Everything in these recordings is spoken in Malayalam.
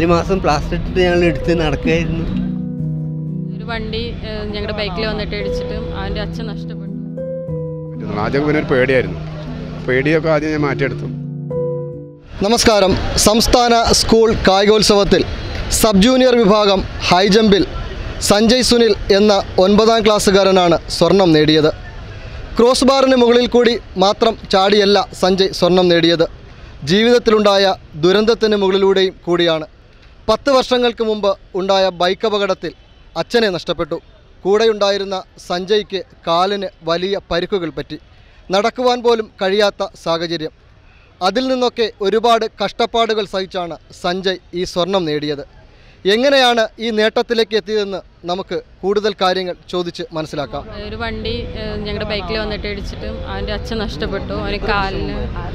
നാല് മാസം പ്ലാസ്റ്റർ ഇട്ടിട്ട് ഞങ്ങൾ എടുത്ത് നടക്കുകയായിരുന്നു ഒരു വണ്ടി ഏഹ്, ഞങ്ങളുടെ ബൈക്കിൽ വന്നിട്ട് ഇടിച്ചിട്ട് അവൻ്റെ അച്ഛൻ നഷ്ടപ്പെട്ടു ആദ്യം പിന്നെ ഒരു പേടിയായിരുന്നു പേടിയൊക്കെ ആദ്യം ഞാൻ മാറ്റിയെടുത്തു നമസ്കാരം സംസ്ഥാന സ്കൂൾ കായികോത്സവത്തിൽ സബ് ജൂനിയർ വിഭാഗം ഹൈ ജമ്പിൽ സഞ്ജയ് സുനിൽ എന്ന ഒൻപതാം ക്ലാസ്സുകാരനാണ് സ്വർണം നേടിയത് ക്രോസ് ബാറിന് മുകളിൽ കൂടി മാത്രം ചാടിയല്ല സഞ്ജയ് സ്വർണം നേടിയത് ജീവിതത്തിലുണ്ടായ ദുരന്തത്തിന് മുകളിലൂടെയും കൂടിയാണ് പത്ത് വർഷങ്ങൾക്ക് മുമ്പ് ഉണ്ടായ ബൈക്ക് അപകടത്തിൽ അച്ഛനെ നഷ്ടപ്പെട്ടു കൂടെയുണ്ടായിരുന്ന സഞ്ജയ്ക്ക് കാലിന് വലിയ പരിക്കുകൾ പറ്റി നടക്കുവാൻ പോലും കഴിയാത്ത സാഹചര്യം അതിൽ നിന്നൊക്കെ ഒരുപാട് കഷ്ടപ്പാടുകൾ സഹിച്ചാണ് സഞ്ജയ് ഈ സ്വർണം നേടിയത് എങ്ങനെയാണ് ഈ നേട്ടത്തിലേക്ക് എത്തിയതെന്ന് നമുക്ക് കൂടുതൽ കാര്യങ്ങൾ ചോദിച്ച് മനസ്സിലാക്കാം ഒരു വണ്ടി ഏഹ്, ഞങ്ങളുടെ ബൈക്കിൽ വന്നിട്ട് ഇടിച്ചിട്ട് അവൻ്റെ അച്ഛൻ നഷ്ടപ്പെട്ടു അവന് കാലിന്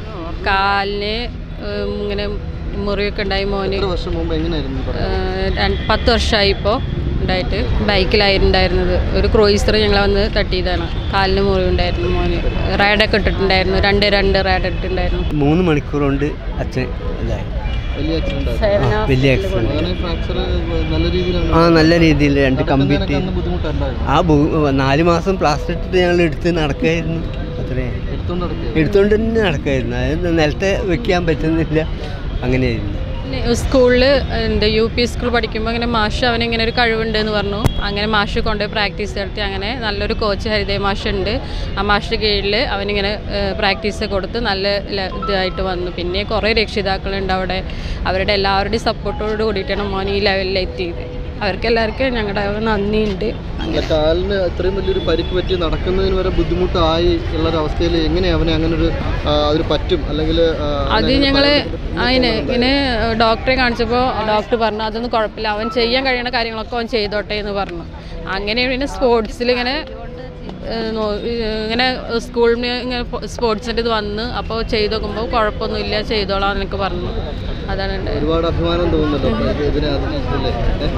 കാലിന് ഏഹ്, ഇങ്ങനെ മുറിവൊക്കെ ഉണ്ടായി മോന് വർഷം മുമ്പ് എങ്ങനെയായിരുന്നു ഏഹ്, രണ്ട്- പത്ത് വർഷമായി ഇപ്പോൾ ഉണ്ടായിട്ട് ബൈക്കിലായിരുന്നുണ്ടായിരുന്നത് ഒരു ക്രോയിസർ ഞങ്ങളെ വന്ന് തട്ടിയതാണ് കാലിന് മുറിവുണ്ടായിരുന്നു മോന് റൈഡൊക്കെ ഇട്ടിട്ടുണ്ടായിരുന്നു രണ്ട് രണ്ട് റൈഡ് ഇട്ടിട്ടുണ്ടായിരുന്നു മൂന്ന് മണിക്കൂർ കൊണ്ട് അച്ഛൻ ഇതായി വലിയ ആക്സിഡന്റ് ആ, വലിയ ആക്സിഡൻറ്റ് ഫ്രാക്ചർ നല്ല രീതിയിലാണ് ആ നല്ല രീതിയിൽ രണ്ട് കമ്പിട്ട് ബുദ്ധിമുട്ടുണ്ടായിരുന്നു ആ ഭൂ- നാല് മാസം പ്ലാസ്റ്റർ ഇട്ടിട്ട് ഞങ്ങൾ എടുത്ത് നടക്കുകയായിരുന്നു അത്രേ എടുത്തോണ്ട് നടക്കുക എടുത്തുകൊണ്ട് തന്നെ നടക്കുകയായിരുന്നു അതായത് നിലത്തെ വെക്കാൻ പറ്റുന്നില്ല അങ്ങനെയായിരുന്നു സ്കൂളിൽ എന്താ യു പി സ്കൂൾ പഠിക്കുമ്പോൾ ഇങ്ങനെ മാഷ് അവന് ഇങ്ങനെ ഒരു കഴിവുണ്ട് എന്ന് പറഞ്ഞു അങ്ങനെ മാഷ് കൊണ്ടുപോയി പ്രാക്ടീസ് നടത്തി അങ്ങനെ നല്ലൊരു കോച്ച് ഹരിതേ മാഷ് ഉണ്ട് ആ മാഷിൻ്റെ കീഴിൽ അവനിങ്ങനെ പ്രാക്ടീസ് കൊടുത്ത് നല്ല ല- ഇതായിട്ട് വന്നു പിന്നെ കുറേ രക്ഷിതാക്കളുണ്ട് അവിടെ അവരുടെ എല്ലാവരുടെയും സപ്പോർട്ടോട് കൂടിയിട്ടാണ് മോൻ ഈ ലെവലിൽ എത്തിയത് അവർക്ക് എല്ലാവർക്കും ഞങ്ങളുടെ നന്ദിയുണ്ട് അല്ല, കാലിന് അത്രയും വലിയൊരു പരിക്ക് പറ്റി നടക്കുന്നതിന് വരെ ബുദ്ധിമുട്ടായി ഉള്ളൊരു അവസ്ഥയിൽ എങ്ങനെ അവനെ അങ്ങനെ ഒരു ആ, അതിന് പറ്റും അല്ലെങ്കിൽ ആ, അത് ഞങ്ങൾ അതിന് ഇങ്ങനെ ഡോക്ടറെ കാണിച്ചപ്പോൾ ഡോക്ടർ പറഞ്ഞു അതൊന്നും കുഴപ്പമില്ല അവൻ ചെയ്യാൻ കഴിയുന്ന കാര്യങ്ങളൊക്കെ അവൻ ചെയ്തോട്ടെ എന്ന് പറഞ്ഞു അങ്ങനെ പിന്നെ സ്പോർട്സിൽ ഇങ്ങനെ ഏഹ്, നോ- ഏഹ്, ഇങ്ങനെ സ്കൂളിൽ നിന്ന് ഇങ്ങനെ സ്പോർട്സിൻ്റെ ഇത് വന്ന് അപ്പോൾ ചെയ്ത് നോക്കുമ്പോൾ കുഴപ്പമൊന്നുമില്ല ചെയ്തോളാം എന്നൊക്കെ പറഞ്ഞു അതാണ് ഉണ്ടായത് ഒരുപാട് അഭിമാനം തോന്നുന്നല്ലോ ഇതിനെ അതിജീവിച്ചല്ലേ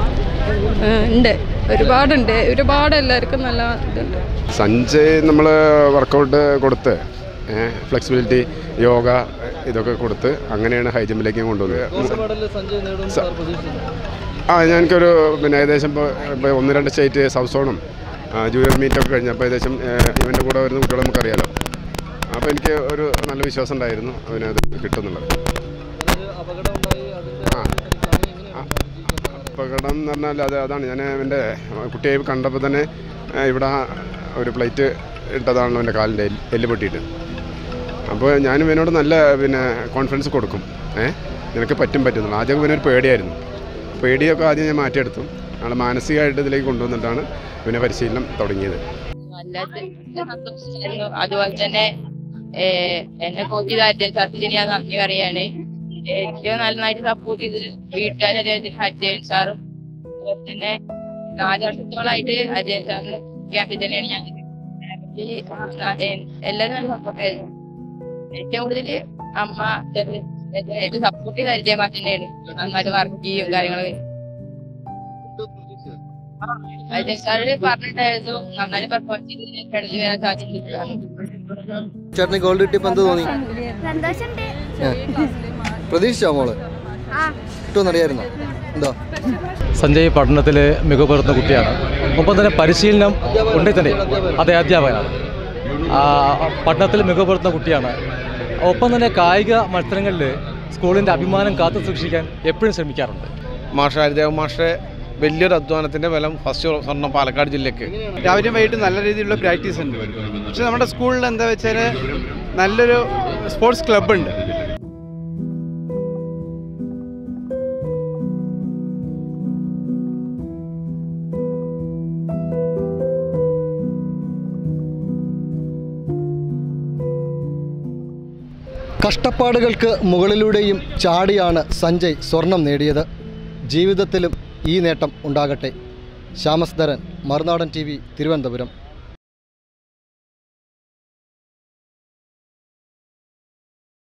ഏഹ്, ഉണ്ട് ഒരുപാടുണ്ട് ഒരുപാട് എല്ലാവർക്കും നല്ല ഇതുണ്ട് സഞ്ജയ് നമ്മൾ വർക്കൗട്ട് കൊടുത്ത് ഫ്ലെക്സിബിലിറ്റി യോഗ ഇതൊക്കെ കൊടുത്ത് അങ്ങനെയാണ് ഹൈ ജമ്പിലേക്ക് കൊണ്ടുവന്നത് മെഡലിൽ സഞ്ജയ് നേടും സാർ പ്രതീക്ഷിക്കുന്നു ആ ഞാനിക്കൊരു പിന്നെ ഏകദേശം ഇപ്പോൾ ഇപ്പോൾ ഒന്ന് രണ്ട് സ്റ്റേറ്റ് സൗത്ത് സോണും ജൂനിയർ മീറ്റൊക്കെ കഴിഞ്ഞപ്പോൾ ഏകദേശം ഏഹ്, ഇവൻ്റെ കൂടെ വരുന്ന കുട്ടികളെ നമുക്കറിയാലോ അപ്പോൾ എനിക്ക് ഒരു നല്ല വിശ്വാസം ഉണ്ടായിരുന്നു അവനത് കിട്ടുന്നുള്ളത് അപകടം ഉണ്ടായി അതിന്റെ ആ ആ, അപകടം എന്ന് പറഞ്ഞാൽ അത് അതാണ് ഞാൻ എൻ്റെ കുട്ടിയെ കണ്ടപ്പോൾ തന്നെ ആ, ഇവിടെ ഒരു പ്ലേറ്റ് ഇട്ടതാണ് എൻ്റെ കാലിൻ്റെ എല്ല് എല്ല് പൊട്ടിയിട്ട് അപ്പോൾ ഞാനും ഇവനോട് നല്ല പിന്നെ കോൺഫിഡൻസ് കൊടുക്കും ഏ നിനക്ക് പറ്റും പറ്റുന്നുള്ളൂ ആദ്യം ഇവനൊരു പേടിയായിരുന്നു പേടിയൊക്കെ ആദ്യം ഞാൻ മാറ്റിയെടുത്തു ആളെ മാനസികമായിട്ട് ഇതിലേക്ക് കൊണ്ടുവന്നിട്ടാണ് ഇവനെ പരിശീലനം തുടങ്ങിയത് വല്ലാത്ത സന്തോഷമായിരുന്നു അതുപോലെ തന്നെ ഏഹ്, എന്നെ കോച്ച് ചെയ്ത സാറിന് ഞാൻ നന്ദി പറയാണ് ഏറ്റവും നന്നായിട്ട് സപ്പോർട്ട് ചെയ്ത് വീട്ടുകാരെ അജയൻ സാറും അതുപോലെ തന്നെ നാല് വർഷത്തോളായിട്ട് അജയൻ സാറിന് ക്യാമ്പിൽ തന്നെയാണ് ഞാൻ ഈ, ആ, എ- എല്ലാവരും നല്ല സപ്പോർട്ട് ആയിരുന്നു ഏറ്റവും കൂടുതൽ അമ്മ ഏറ്റവും സപ്പോർട്ട് ചെയ്ത് അജയ് മാറ്റി തന്നെയാണ് നന്നായിട്ട് വർക്ക് ചെയ്യും കാര്യങ്ങളൊക്കെ അജയൻ സാറ് പറഞ്ഞിട്ടായിരുന്നു നന്നായിട്ട് പെർഫോം ചെയ്ത് കടലിൽ വരാൻ സാധിച്ചിട്ടുണ്ട് ചേട്ടന് ഗോൾഡ് കിട്ടിയപ്പോൾ എന്ത് തോന്നി സന്തോഷമുണ്ട് പ്രതീക്ഷിച്ചോ മോള് കിട്ടുമെന്നറിയായിരുന്നോ എന്തോ സഞ്ജയ് പഠനത്തിൽ മികവ് പുലർത്തുന്ന കുട്ടിയാണ് ഒപ്പം തന്നെ പരിശീലനം ഉണ്ടെങ്കിൽ തന്നെ അതെ അധ്യാപകനാണ് ആ, പഠനത്തിൽ മികവ് പുലർത്തുന്ന കുട്ടിയാണ് ഒപ്പം തന്നെ കായിക മത്സരങ്ങളിൽ സ്കൂളിൻ്റെ അഭിമാനം കാത്തു സൂക്ഷിക്കാൻ എപ്പോഴും ശ്രമിക്കാറുണ്ട് മാഷ ഹരിദേവ മാഷെ വലിയൊരു അധ്വാനത്തിന്റെ ഫലം ഫസ്റ്റ് സ്വർണ്ണം പാലക്കാട് ജില്ലക്ക് രാവിലെയും വൈകിട്ട് നല്ല രീതിയിലുള്ള പ്രാക്ടീസ് ഉണ്ട് പക്ഷെ നമ്മുടെ സ്കൂളിൽ എന്താ വെച്ചാൽ നല്ലൊരു സ്പോർട്സ് ക്ലബ്ബ് ഉണ്ട് കഷ്ടപ്പാടുകൾക്ക് മുകളിലൂടെയും ചാടിയാണ് സഞ്ജയ് സ്വർണം നേടിയത് ജീവിതത്തിലും ഈ നേട്ടം ഉണ്ടാകട്ടെ ശ്യാമസ്ധരൻ മറുനാടൻ ടി വി തിരുവനന്തപുരം